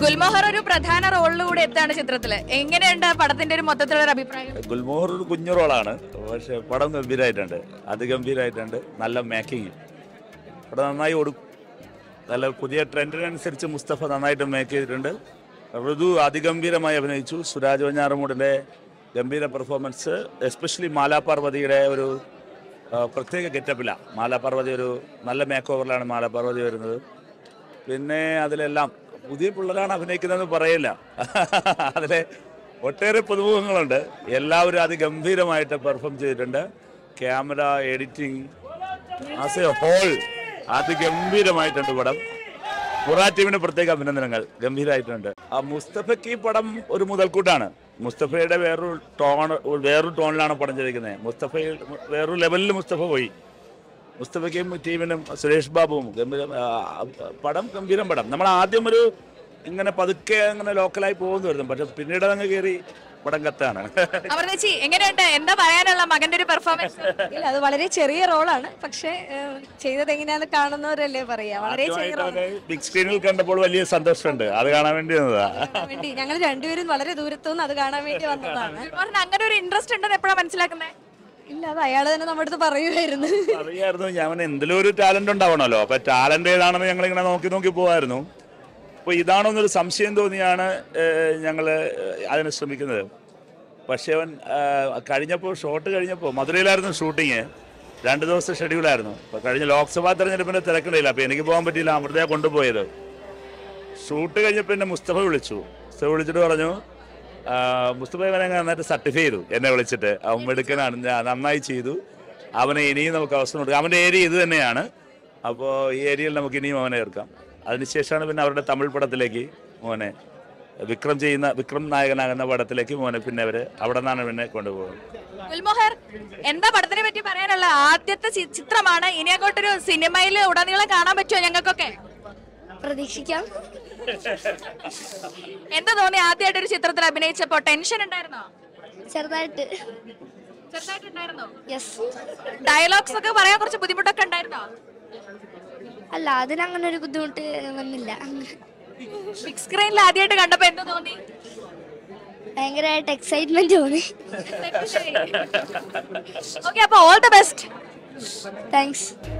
ഗുൽമോഹർ ഒരു പ്രധാന റോളിലൂടെ എത്താണ് ചിത്രത്തില് എങ്ങനെയുണ്ട് പടത്തിന്റെ ഒരു മൊത്തത്തിലുള്ള ഒരു അഭിപ്രായം ഗുൽമോഹർ ഒരു കുഞ്ഞു റോളാണ് പക്ഷെ പടം ഗംഭീരമായിട്ടുണ്ട് അതിഗംഭീരമായിട്ടുണ്ട് നല്ല മേക്കിംഗ് പടം നന്നായി ഓടും നല്ല പുതിയ ട്രെൻഡിനനുസരിച്ച് മുസ്തഫ നന്നായിട്ട് മേക്ക് ചെയ്തിട്ടുണ്ട് ഋതു അതിഗംഭീരമായി അഭിനയിച്ചു സുരാജ് വഞ്ഞാറമൂടിൻ്റെ ഗംഭീര പെർഫോമൻസ് എസ്പെഷ്യലി മാലാപാർവതിയുടെ ഒരു ആ, പ്രത്യേക ഗെറ്റപ്പിലാണ് മാലാപാർവതി ഒരു നല്ല മേക്ക് ഓവറിലാണ് മാലാപാർവതി വരുന്നത് പിന്നെ അതിലെല്ലാം പുതിയ പിള്ളേരാണ് അഭിനയിക്കുന്നതെന്ന് പറയില്ല അതിലെ ഒട്ടേറെ പുതുമുഖങ്ങളുണ്ട് എല്ലാവരും അതിഗംഭീരമായിട്ട് പെർഫോം ചെയ്തിട്ടുണ്ട് camera editing as a whole അതിഗംഭീരമായിട്ടുണ്ട് പടം ഖുറാ ടീമിന് പ്രത്യേക അഭിനന്ദനങ്ങൾ ഗംഭീരമായിട്ടുണ്ട് ആ മുസ്തഫയ്ക്ക് ഈ പടം ഒരു മുതൽക്കൂട്ടാണ് മുസ്തഫയുടെ വേറൊരു ടോൺ വേറൊരു ടോണിലാണ് പടം ചെയ്തിരിക്കുന്നത് മുസ്തഫയിൽ വേറൊരു ലെവലിൽ മുസ്തഫ പോയി മുസ്തഫയ്ക്കും ടീമിനും സുരേഷ് ബാബുവും ഗംഭീരം ആ, പടം ഗംഭീരം പടം നമ്മൾ ആദ്യം ഒരു ഇങ്ങനെ പതുക്കെ അങ്ങനെ ലോക്കലായി പോകുന്നു പക്ഷെ പിന്നീട് അങ്ങ് കയറി പടം കത്താണ് അമൃതേച്ചി എങ്ങനെയുണ്ട് എന്താ പറയാനുള്ള മകന്റെ ഒരു പെർഫോമൻസ് ഇല്ല അത് വളരെ ചെറിയ റോളാണ് പക്ഷെ ഏഹ്, ചെയ്തത് എങ്ങനെയാന്ന് കാണുന്നവരല്ലേ പറയാ വളരെ ചെറിയ റോൾ ബിഗ് സ്ക്രീനിൽ കണ്ടപ്പോൾ വലിയ സന്തോഷമുണ്ട് അത് കാണാൻ വേണ്ടി വന്നതാ വേണ്ടി ഞങ്ങൾ രണ്ടുപേരും വളരെ ദൂരത്തുനിന്ന് അത് കാണാൻ വേണ്ടി വന്നതാണ് ഗുൽമോഹറിന് അങ്ങനെ ഒരു ഇൻട്രസ്റ്റ് ഉണ്ടെന്ന് എപ്പോഴാണ് മനസ്സിലാക്കുന്നത് ഇല്ല അത് അയാൾ തന്നെ നമ്മുടെ അടുത്ത് പറയുമായിരുന്നു അറിയായിരുന്നു ഞാൻ എന്തിലും ഒരു ടാലന്റ് ഉണ്ടാവണമല്ലോ അപ്പൊ ടാലന്റ് ഏതാണെന്ന് ഞങ്ങൾ ഇങ്ങനെ നോക്കി നോക്കി പോവായിരുന്നു അപ്പൊ ഇതാണോ എന്നൊരു സംശയം തോന്നിയാണ് ഞങ്ങൾ അതിന് ശ്രമിക്കുന്നത് പക്ഷേ അവൻ ഏഹ്, കഴിഞ്ഞപ്പോൾ ഷോട്ട് കഴിഞ്ഞപ്പോൾ മധുരയിലായിരുന്നു ഷൂട്ടിങ് രണ്ട് ദിവസത്തെ ഷെഡ്യൂളായിരുന്നു അപ്പോൾ കഴിഞ്ഞ ലോക്സഭാ തെരഞ്ഞെടുപ്പിൻ്റെ തിരക്കുണ്ടായില്ല അപ്പോൾ എനിക്ക് പോകാൻ പറ്റിയില്ല അമൃതയെ കൊണ്ടുപോയത് ഷൂട്ട് കഴിഞ്ഞപ്പോൾ എന്നെ മുസ്തഫ വിളിച്ചു മുസ്തഫ വിളിച്ചിട്ട് പറഞ്ഞു ആ, മുസ്തഫ ഇവനെ നന്നായിട്ട് സർട്ടിഫൈ ചെയ്തു എന്നെ വിളിച്ചിട്ട് അവൻ മെടുക്കനാണ് ഞാൻ നന്നായി ചെയ്തു അവനെ ഇനിയും നമുക്ക് അവസരം കൊടുക്കാം അവൻ്റെ ഏരിയ ഇത് തന്നെയാണ് അപ്പോൾ ഈ ഏരിയയിൽ നമുക്ക് ഇനിയും അവനെ ചേർക്കാം അതിനുശേഷമാണ് പിന്നെ അവരുടെ തമിഴ് പടത്തിലേക്ക് മോനെ വിക്രം ചെയ്യുന്ന വിക്രം നായകനാകുന്ന പടത്തിലേക്ക് മോനെ പിന്നെ അവർ അവിടെ നിന്നാണ് പിന്നെ കൊണ്ടുപോകുന്നത് ഗുൽമോഹർ എന്താ പടത്തിനെ പറ്റി പറയാനുള്ള ആദ്യത്തെ ചി- ചിത്രമാണ് ഇനി അങ്ങോട്ടൊരു സിനിമയിൽ ഉടനീളം കാണാൻ പറ്റുമോ ഞങ്ങൾക്കൊക്കെ പ്രതീക്ഷിക്കാം എന്താ തോന്നി ആദ്യമായിട്ട് ഒരു ചിത്രത്തിൽ അഭിനയിച്ചപ്പോ ടെൻഷൻ ഉണ്ടായിരുന്നോ ചെറുതായിട്ട് ചെറുതായിട്ടുണ്ടായിരുന്നോ യെസ് ഡയലോഗ്സ് ഒക്കെ പറയാൻ കുറച്ച് ബുദ്ധിമുട്ടൊക്കെ ഉണ്ടായിരുന്നോ അല്ല അതിനങ്ങനെ ഒരു ബുദ്ധിമുട്ട് വന്നില്ല ബിഗ് സ്ക്രീനിൽ ആദ്യമായിട്ട് കണ്ടപ്പോ എന്ത് തോന്നി ഭയങ്കരമായിട്ട് എക്സൈറ്റ്മെന്റ് തോന്നി ഓക്കെ അപ്പൊ ഓൾ ദ ബെസ്റ്റ് താങ്ക്സ്